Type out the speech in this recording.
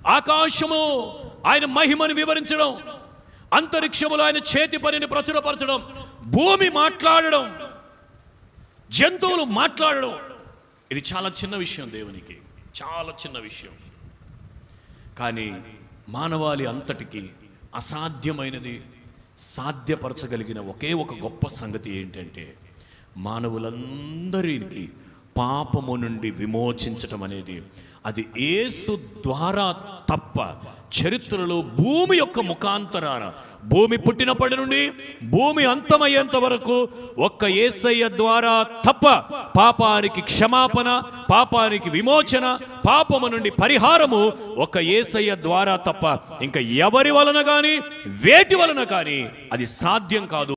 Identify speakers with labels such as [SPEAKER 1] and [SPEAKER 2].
[SPEAKER 1] ఆకాశము ఆయన మహిమను వివరించడం అంతరిక్షములో ఆయన చేతి పనిని ప్రచురపరచడం భూమి మాట్లాడడం జంతువులు మాట్లాడడం ఇది చాలా చిన్న విషయం దేవునికి చాలా చిన్న విషయం కానీ మానవాళి అంతటికి అసాధ్యమైనది సాధ్యపరచగలిగిన ఒకే ఒక గొప్ప సంగతి ఏంటంటే మానవులందరికీ పాపము నుండి విమోచించటం అనేది అది యేసు ద్వారా తప్ప చరిత్రలో భూమి యొక్క ముఖాంతరాన భూమి పుట్టినప్పటి నుండి భూమి అంతమయ్యేంత వరకు ఒక్క ఏసయ్య ద్వారా తప్ప పాపానికి క్షమాపణ పాపానికి విమోచన పాపము నుండి పరిహారము ఒక ఏసయ్య ద్వారా తప్ప ఇంకా ఎవరి వలన కానీ వేటి వలన కానీ అది సాధ్యం కాదు